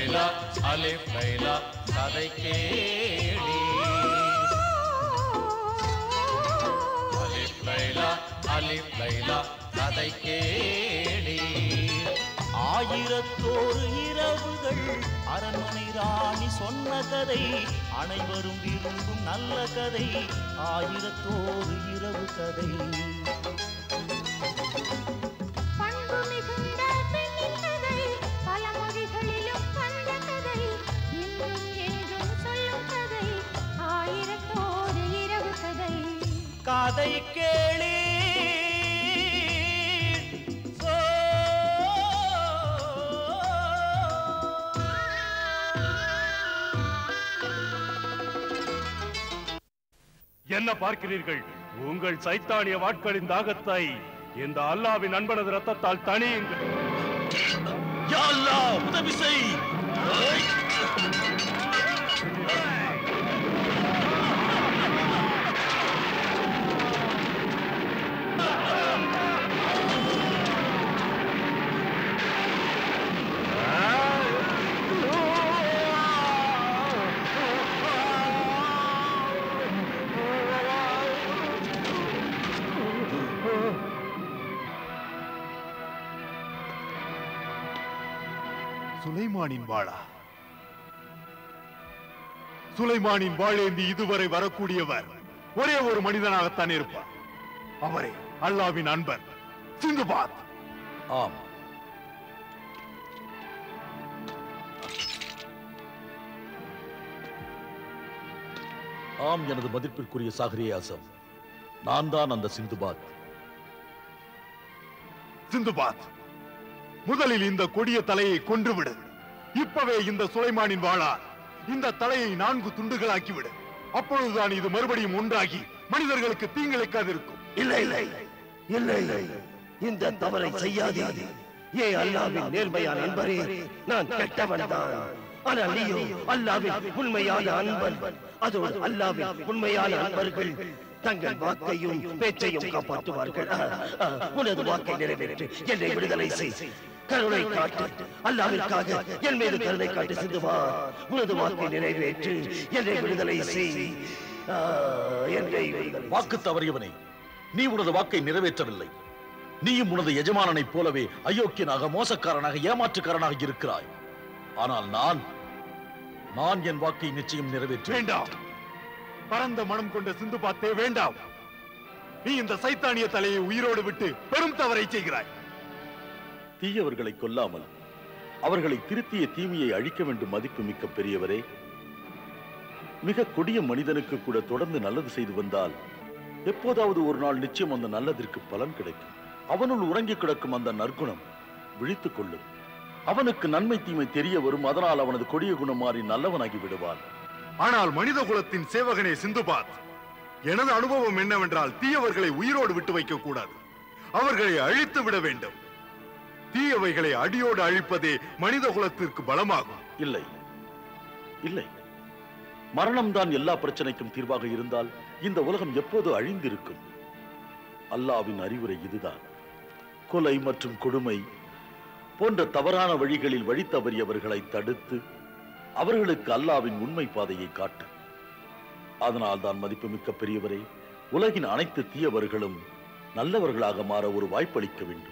லைலா அலிப் லைலா கதை கேளி அலிப் லைலா அலிப் லைலா கதை கேளி ஆயிரத்தோரு இரவுகள் அரண்மனை ராணி சொன்ன கதை அனைவரும் விரும்பும் நல்ல கதை ஆயிரத்தோரு இரவு கதை பண்பு மிகுந்த பெண்ணின் கதை பல மொழிகளிலும் வந்த கதை இன்றும் என்றும் சொல்லும் கதை ஆயிரத்தோரு இரவு கதை கதை கேளி என்ன பார்க்கிறீர்கள் உங்கள் சைத்தானிய வாட்களின் தாகத்தை இந்த அல்லாவின் அன்பனது ரத்தத்தால் தணியுங்கள் யா அல்லாஹ், உதவி செய் சுலைமானின் வாளா சுலைமானின் வாழேந்தி இதுவரை வரக்கூடியவர் ஒரே ஒரு மனிதனாகத்தான் இருப்பார் அவரே அல்லாவின் அன்பர் சிந்துபாத் ஆம் ஆம் எனது மதிப்பிற்குரிய சாகரே ஆசம் நான் தான் அந்த சிந்துபாத் சிந்துபாத் முதலில் இந்த கொடிய தலையை கொன்றுவிடு இப்பவே இந்த சுலைமானின் வாளா இந்த தலையை நான்கு துண்டுகளாக்கிவிடு அப்பொழுதுதான் இது மறுபடியும் ஒன்றாகி மனிதர்களுக்கு தீங்கிழைக்காதிருக்கும் இல்லை இல்லை இல்லை இல்லை இந்த தவறை செய்யாதீர் ஏ அல்லாவின் நேர்மையான அன்பரே நான் கெட்டவன் தான் ஆனால் நீயோ அல்லாவின் உண்மையான அன்பன் அதோடு அல்லாவின் உண்மையான அன்பர்கள் தங்கள் வாக்கையும் பேச்சையும் காப்பாற்றுவார்கள் அஹ், அஹ், உனது வாக்கை நிறைவேற்று என்னை விடுதலை செய் கருணை காட்டு அல்லாவிற்காக என் மீது கருணை காட்டு சிந்துவா உனது வாக்கை நிறைவேற்று என்னை விடுதலை செய் அஹ், என்னை விடுதலை வாக்கு தவறியவனே நீ உனது வாக்கை நிறைவேற்றவில்லை நீயும் உனது எஜமானனைப் போலவே அயோக்கியனாக மோசக்காரனாக ஏமாற்றுக்காரனாக இருக்கிறாய் ஆனால் நான் நான் என் வாக்கை நிச்சயம் நிறைவேற்றேன் வேண்டாம் பரந்த மனம் கொண்ட சிந்துபாத்தே வேண்டாம் நீ இந்த சைத்தானிய தலையை உயிரோடு விட்டு பெரும் தவறை செய்கிறாய் தீயவர்களை கொல்லாமல் அவர்களை திருத்திய தீமையை அழிக்க வேண்டும் மதிப்புமிக்க பெரியவரே மிக கொடிய மனிதனுக்கு கூட தொடர்ந்து நல்லது செய்து வந்தால் எப்போதாவது ஒரு நாள் நிச்சயம் அந்த நல்லதிற்கு பலன் கிடைக்கும் அவனுள் உறங்கிக் கிடக்கும் அந்த நற்குணம் விழித்துக் கொள்ளும் அவனுக்கு நன்மை தீமை தெரிய வரும் அதனால் அவனது கொடிய குணம் மாறி நல்லவனாகி விடுவான் ஆனால் மனித குலத்தின் சேவகனே சிந்துபாத் எனது அனுபவம் என்னவென்றால் தீயவர்களை உயிரோடு விட்டு வைக்க கூடாது அவர்களை அழித்து விட வேண்டும் தீயவைகளை அடியோடு அழிப்பதே மனித குலத்திற்கு பலமாகும் இல்லை இல்லை மரணம்தான் எல்லா பிரச்சனைக்கும் தீர்வாக இருந்தால் இந்த உலகம் எப்போது அழிந்திருக்கும் அல்லாவின் அறிவுரை இதுதான் கொலை மற்றும் கொடுமை போன்ற தவறான வழிகளில் வழி தவறியவர்களை தடுத்து அவர்களுக்கு அல்லாவின் உண்மை பாதையை காட்டு அதனால் தான் மதிப்புமிக்க பெரியவரே உலகின் அனைத்து தீயவர்களும் நல்லவர்களாக மாற ஒரு வாய்ப்பளிக்க வேண்டும்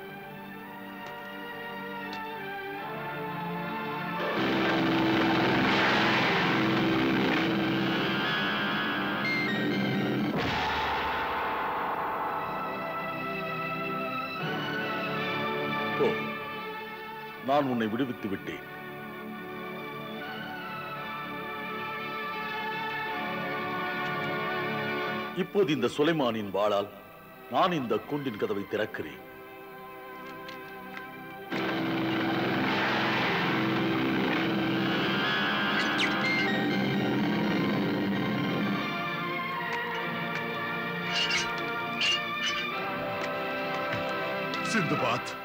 போ நான் உன்னை விடுவித்து விட்டேன் இப்போது இந்த சுலைமானின் வாளால் நான் இந்த கூண்டின் கதவை திறக்கிறேன் சிந்துபாத்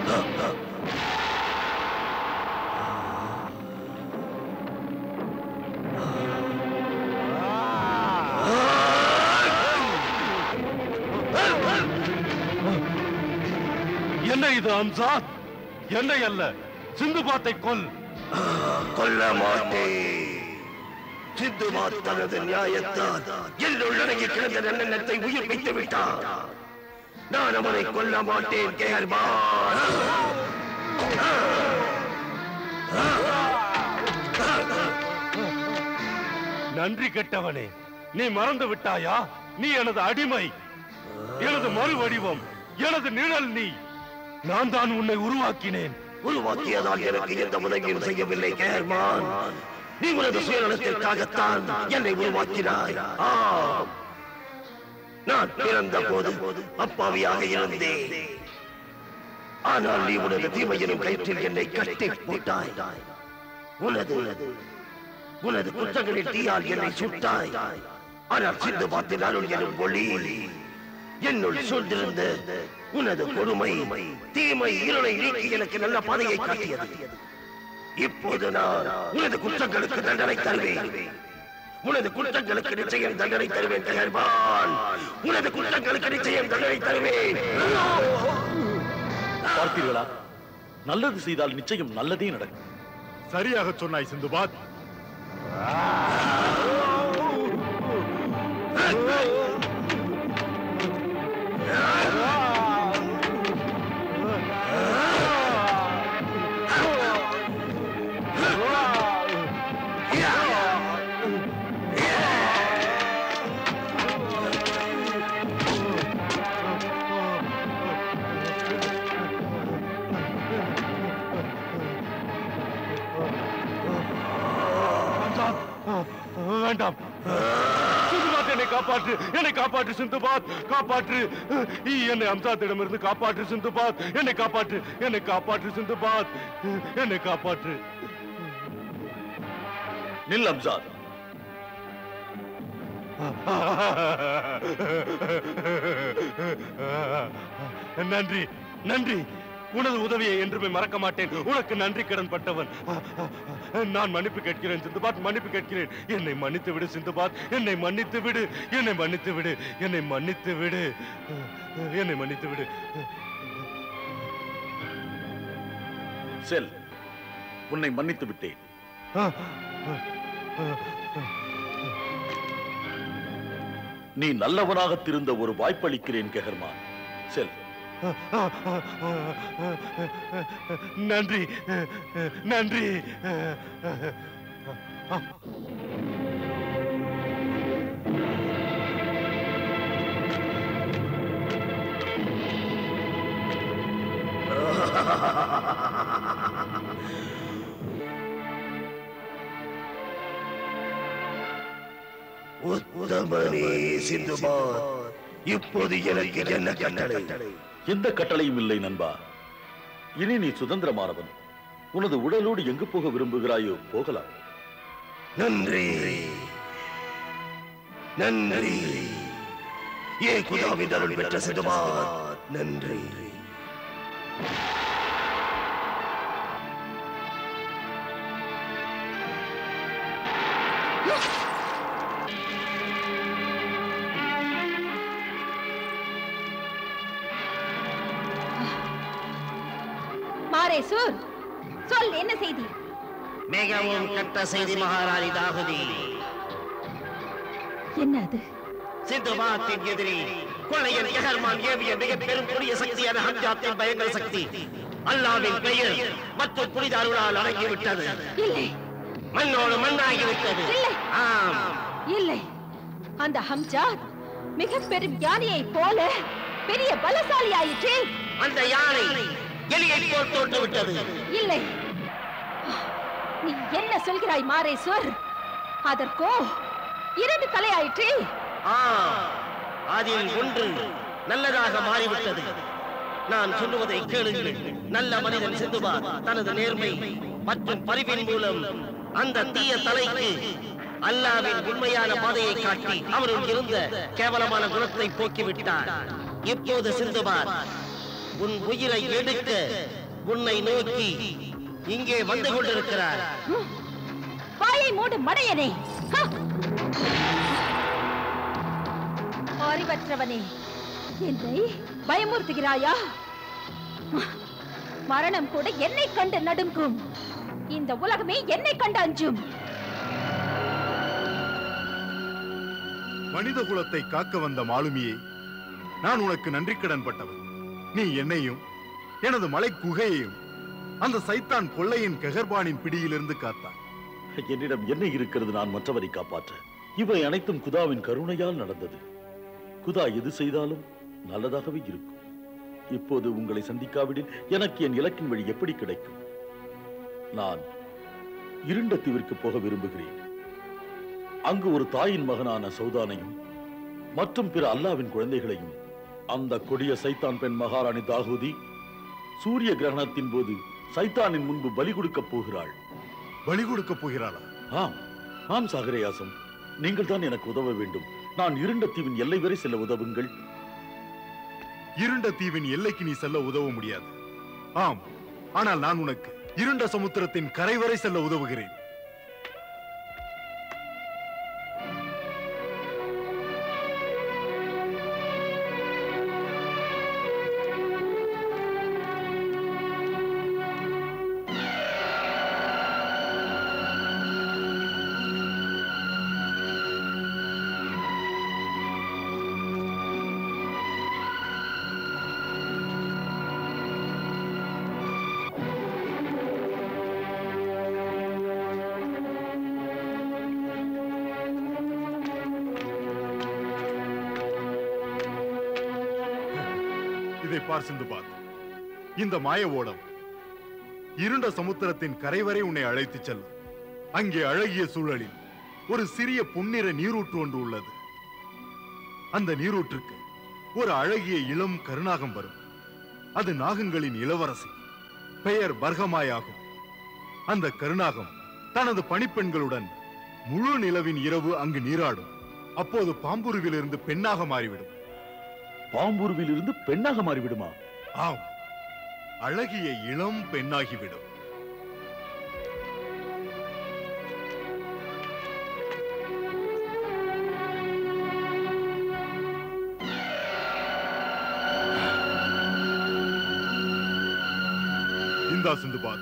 என்ன இது அம்சாத் என்னை அல்ல சிந்துபாத்தை கொல் கொல்ல மாட்டேன் சிந்துபாத் தனது நியாயத்தால் என்னுள் அடங்கி கிடந்த நல்லெண்ணத்தை உயிர்ப்பித்து விட்டார் நான் அவனை கொல்ல மாட்டேன் கேர்பான் நன்றி கெட்டவனே நீ மறந்து விட்டாயா நீ எனது அடிமை எனது மறு வடிவம் எனது நிழல் நீ நான் தான் உன்னை உருவாக்கினேன் உருவாக்கியதால் எனக்கு எந்த உதவியும் செய்யவில்லை கேர்மான் நீ உனது சுயநலத்திற்காகத்தான் என்னை உருவாக்கினாய் ஆம் நான் பிறந்த போது அப்பாவியாக இருந்தேன் ஆனால் நீ உனது தீமையிலும் கயிற்றில் என்னை கட்டி போட்டாய் உனது உனது குற்றங்களில் தீயால் என்னை சுட்டாய் ஆனால் சிந்து பார்த்து அருள் எனும் ஒளி என்னுள் சூழ்ந்திருந்த உனது பொறுமை தீமை இருளை நீக்கி எனக்கு நல்ல பாதையை காட்டியது இப்போது நான் உனது குற்றங்களுக்கு தண்டனை தருவேன் உனது குற்றங்களுக்கு நிச்சயம் தண்டனை தருவேன் தகர்பான் உனது குற்றங்களுக்கு நிச்சயம் தண்டனை தருவேன் பார்த்தீர்களா நல்லது செய்தால் நிச்சயம் நல்லதே நடக்கும் சரியாக சொன்னாய் சிந்துபாத் வேண்டாம் சிந்துபாத் என்னை காப்பாற்று என்னை காப்பாற்று சிந்துபாத் காப்பாற்று என்னை அம்சாத்திடமிருந்து காப்பாற்று சிந்துபாத் என்னை காப்பாற்று என்னை காப்பாற்று சிந்துபாத் என்னை காப்பாற்று நில் அம்சாத் நன்றி நன்றி உனது உதவியை என்றுமே மறக்க மாட்டேன் உனக்கு நன்றி கடன் பட்டவன் நான் மன்னிப்பு கேட்கிறேன் சிந்துபாத் மன்னிப்பு கேட்கிறேன் என்னை மன்னித்து விடு சிந்துபாத் என்னை மன்னித்து விடு என்னை மன்னித்து விடு என்னை மன்னித்து விடு என்னை மன்னித்து விடு செல் உன்னை மன்னித்து விட்டேன் நீ நல்லவனாக திருந்த ஒரு வாய்ப்பளிக்கிறேன் கெஹர்மான் செல் நன்றி நன்றி உத்தமனே சிந்துபாத் இப்போது எனக்கு என்ன கட்டளை எந்த கட்டளையும் இல்லை நண்பா இனி நீ சுதந்திரமானவன் உனது உடலோடு எங்கு போக விரும்புகிறாயோ போகலாம் நன்றி நன்றி ஏ குதாவின் அருள் பெற்ற சிந்துபாத் நன்றி மாரேசூர் சொல் என்ன செய்தி மிகவும் கெட்ட செய்தி மகாராணி தாகுதி என்ன அது சிந்துபாத்தின் எதிரி கொள்ளையன் எகர்மான் ஏவிய மிக பெரும் புதிய சக்தியான ஹம்ஜாத்தின் பயங்கர சக்தி அல்லாவின் பெயர் மற்றும் புனித அருளால் அடங்கிவிட்டது இல்லை மண்ணோடு மண்ணாகிவிட்டது இல்லை. ஆம் இல்லை அந்த ஹம்ஜாத் மிக பெரும் யானையை போல பெரிய பலசாலி ஆயிற்றே அந்த யானை எலியை போல் தோற்று விட்டது இல்லை நீ என்ன சொல்கிறாய் மாரேஸ்வர் அதற்கோ இரண்டு தலையாயிற்றே ஆம் அதில் ஒன்று நல்லதாக மாறிவிட்டது நான் சொல்லுவதை கேளுங்கள் நல்ல மனிதன் சிந்துபார் தனது நேர்மை மற்றும் பரிவின் மூலம் அந்த தீய தலைக்கு அல்லாவின் உண்மையான பாதையை காட்டி அவருள் இருந்த கேவலமான குணத்தை போக்கிவிட்டார் இப்போது சிந்துபார் உன் உயிரை எடுக்க உன்னை நோக்கி இங்கே வந்து கொண்டிருக்கிறார் வாயை மூடு மடையனே ஹ! அறிவற்றவனே என்னை பயமுறுத்துகிறாயா மரணம் கூட என்னை கண்டு நடுங்கும் இந்த உலகமே என்னை கண்டு அஞ்சும் மனித குலத்தை காக்க வந்த மாலுமியே நான் உனக்கு நன்றி கடன் பட்டவன் நீ என்னையும் எனது மலை குகையையும் அந்த சைத்தான் கொள்ளையின் கெகர்பானின் பிடியிலிருந்து காத்தான் என்னிடம் என்ன இருக்கிறது நான் மற்றவரை காப்பாற்ற இவை அனைத்தும் குதாவின் கருணையால் நடந்தது குதா எது செய்தாலும் நல்லதாகவே இருக்கும் இப்போது உங்களை சந்திக்காவிடில் எனக்கு என் இலக்கின் வழி எப்படி கிடைக்கும் நான் இருண்ட தீவிற்கு போக விரும்புகிறேன் அங்கு ஒரு தாயின் மகனான சௌதானையும் மற்றும் பிற அல்லாவின் குழந்தைகளையும் அந்த கொடிய சைத்தான் பெண் மகாராணி தாகூதி சூரிய கிரகணத்தின் போது சைத்தானின் முன்பு பலி கொடுக்கப் போகிறாள் பலி கொடுக்க போகிறாளா ஆம் ஆம் சாகரேயாசம் நீங்கள் தான் எனக்கு உதவ வேண்டும் நான் இருண்ட தீவின் எல்லை வரை செல்ல உதவுங்கள் இருண்ட தீவின் எல்லைக்கு நீ செல்ல உதவ முடியாது ஆம் ஆனால் நான் உனக்கு இருண்ட சமுத்திரத்தின் கரை வரை செல்ல உதவுகிறேன் இதை பார் சிந்துபாத் இந்த மாய ஓடம் இருண்ட சமுத்திரத்தின் கரை வரை உன்னை அழைத்துச் செல்லும் அங்கே அழகிய சூழலில் ஒரு சிறிய பொன்னிற நீரூற்று ஒன்று உள்ளது அந்த நீரூற்றுக்கு ஒரு அழகிய இளம் கருநாகம் வரும் அது நாகங்களின் இளவரசி பெயர் பர்கமாயாகும் அந்த கருநாகம் தனது பணிப்பெண்களுடன் முழு நிலவின் இரவு அங்கு நீராடும் அப்போது பாம்புருவிலிருந்து பெண்ணாக மாறிவிடும் பாம்புருவில் இருந்து பெண்ணாக மாறிவிடுமா ஆம் அழகிய இளம் பெண்ணாகிவிடும் இந்தா சிந்துபாத்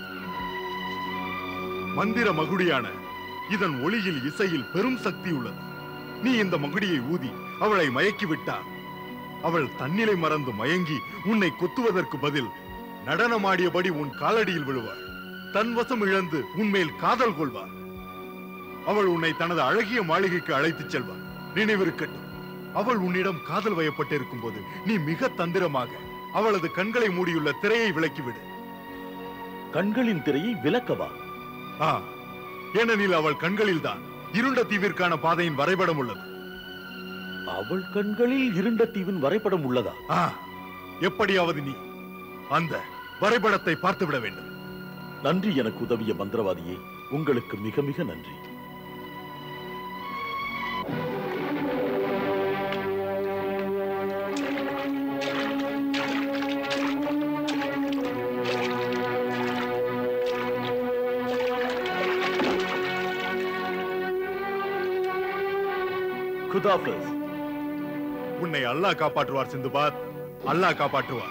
மந்திர மகுடியான இதன் ஒளியில் இசையில் பெரும் சக்தி உள்ளது நீ இந்த மகுடியை ஊதி அவளை மயக்கி விட்டார் அவள் தன்னிலை மறந்து மயங்கி உன்னை கொத்துவதற்கு பதில் நடனமாடியபடி உன் காலடியில் விழுவாள் தன் வசம் இழந்து உன்மேல் காதல் கொள்வார் அவள் உன்னை தனது அழகிய மாளிகைக்கு அழைத்துச் செல்வார் நினைவிருக்கட்டும் அவள் உன்னிடம் காதல் வயப்பட்டிருக்கும் போது நீ மிக தந்திரமாக அவளது கண்களை மூடியுள்ள திரையை விலக்கிவிடு கண்களின் திரையை விலக்கவா ஆ ஏனெனில் அவள் கண்களில்தான் இருண்ட தீவிற்கான பாதையின் வரைபடம் உள்ளது அவள் கண்களில் இருண்ட தீவின் வரைபடம் உள்ளதா ஆ எப்படியாவது நீ அந்த வரைபடத்தை பார்த்து விட வேண்டும் நன்றி எனக்கு உதவிய மந்திரவாதியே உங்களுக்கு மிக மிக நன்றி குதாஃபிஸ் உன்னை அல்லாஹ் காப்பாற்றுவார் சிந்துபாத் அல்லாஹ் காப்பாற்றுவார்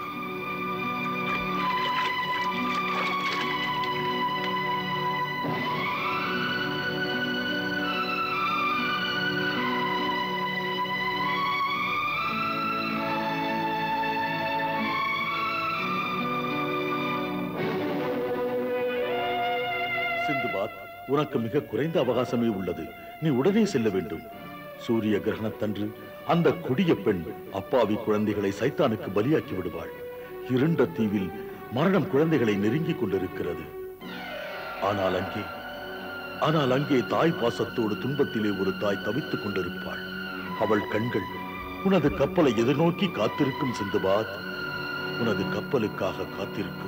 சிந்துபாத் உனக்கு மிக குறைந்த அவகாசமே உள்ளது நீ உடனே செல்ல வேண்டும் சூரிய கிரகணத்தன்று அந்த கொடிய பெண் அப்பாவி குழந்தைகளை சைத்தானுக்கு பலியாக்கி விடுவாள் இருண்ட தீவில் மரணம் குழந்தைகளை நெருங்கிக் கொண்டிருக்கிறது ஆனால் அங்கே ஆனால் அங்கே தாய் பாசத்தோடு துன்பத்திலே ஒரு தாய் தவித்துக் கொண்டிருப்பாள் அவள் கண்கள் உனது கப்பலை எதிர்நோக்கி காத்திருக்கும் சிந்துபாத் உனது கப்பலுக்காக காத்திருக்கும்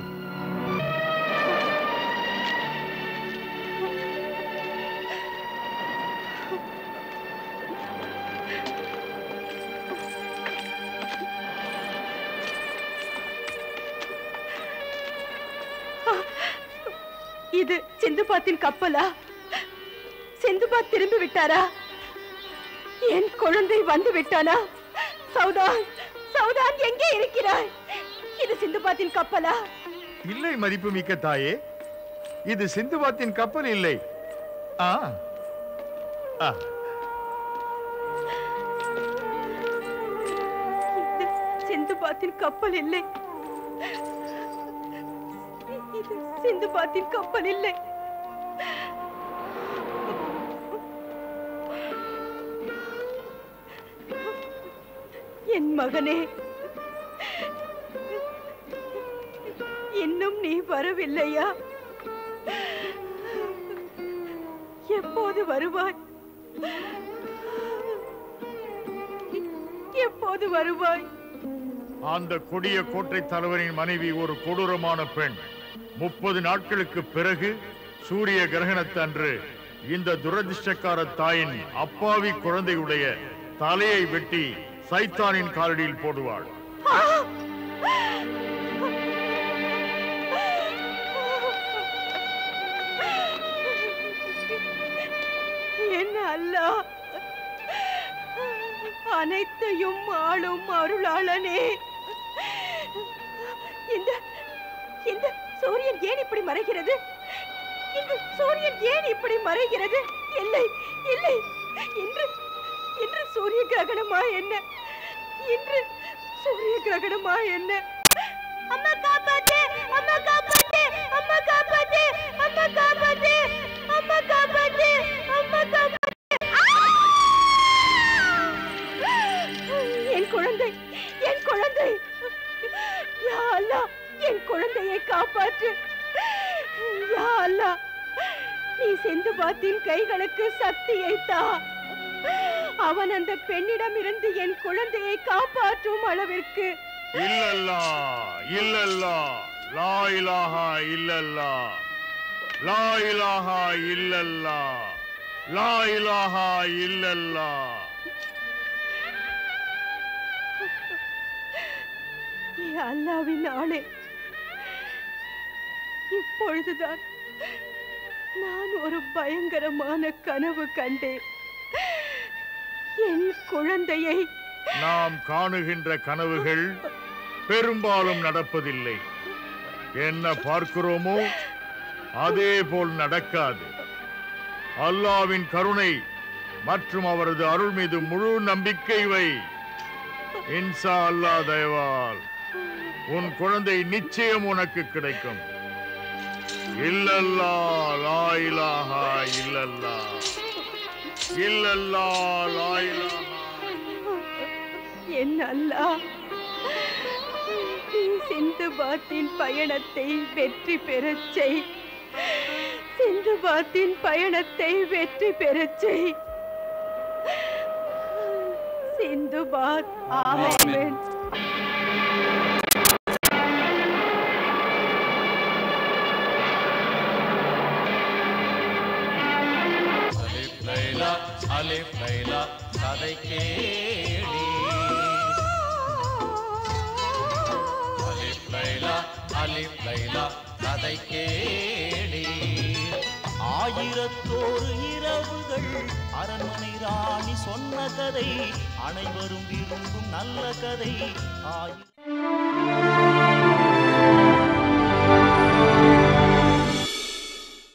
இது சிந்துபாத்தின் கப்பலா சிந்துபாத் திரும்பி விட்டாரா என் குழந்தை வந்து விட்டானா சௌதான் சௌதான் எங்கே இருக்கிறாய் இது சிந்துபாத்தின் கப்பலா இல்லை மதிப்புமிக்க தாயே இது சிந்துபாத்தின் கப்பல் இல்லை ஆ ஆ, இது சிந்துபாத்தின் கப்பல் இல்லை இது சிந்துபாத்தின் கப்பல் இல்லை என் மகனே இன்னும் நீ வரவில்லையா எப்போது வருவாய் எப்போது வருவாய் அந்த கொடிய கோட்டை தலைவரின் மனைவி ஒரு கொடூரமான பெண் முப்பது நாட்களுக்கு பிறகு சூரிய கிரகணத்தன்று இந்த துரதிர்ஷ்டக்கார தாயின் அப்பாவி குழந்தையுடைய தலையை வெட்டி சைத்தானின் காலடியில் போடுவாள் என்ன அல்லா அனைத்தையும் ஆளும் அருளாளனே இந்த இந்த சூரியன் ஏன் இப்படி மறைகிறது இந்த சூரியன் ஏன் இப்படி மறைகிறது இல்லை இல்லை இன்று இன்று சூரிய கிரகணமா என்ன இன்று சூரிய கிரகணமா என்ன அம்மா காப்பாத்து அம்மா காப்பாத்து அம்மா காப்பாத்து அம்மா காப்பாத்து அம்மா காப்பாத்து அம்மா காப்பாத்து என் குழந்தை என் குழந்தை யா அல்லாஹ் என் குழந்தையை காப்பாற்று யா அல்லாஹ் நீ சிந்துபாத்தின் கைகளுக்கு சக்தியை தா அவன் அந்த பெண்ணிடமிருந்து என் குழந்தையை காப்பாற்றும் அளவிற்கு இல்லல்லா இல்லல்லா லா இலாஹா இல்லல்லா லா இலாஹா இல்லல்லா லா இலாஹா இல்லல்லா யா அல்லாவின் ஆளே இப்பொழுதுதான் நான் ஒரு பயங்கரமான கனவு கண்டேன் என் குழந்தையை நாம் காணுகின்ற கனவுகள் பெரும்பாலும் நடப்பதில்லை என்ன பார்க்கிறோமோ அதே போல் நடக்காது அல்லாவின் கருணை மற்றும் அவரது அருள் மீது முழு நம்பிக்கை வை இன்சா அல்லாஹ் தயவால் உன் குழந்தை நிச்சயம் உனக்கு கிடைக்கும் இல்லல்லா லா இலாஹா இல்லல்லா இல்லல்லா லா இலாஹா என் அல்லாஹ் நீ சிந்துபாத்தின் பயணத்தை வெற்றி பெறச் செய் சிந்துபாத்தின் பயணத்தை வெற்றி பெறச் செய் சிந்துபாத் ஆமென் அலிப் லைலா அலிப் லைலா கதை கேளி அலிப் லைலா அலிப் லைலா கதை கேளி ஆயிரத்தோரு இரவுகள் அரண்மனை ராணி சொன்ன கதை அனைவரும் விரும்பும் நல்ல கதை ஆயிரம்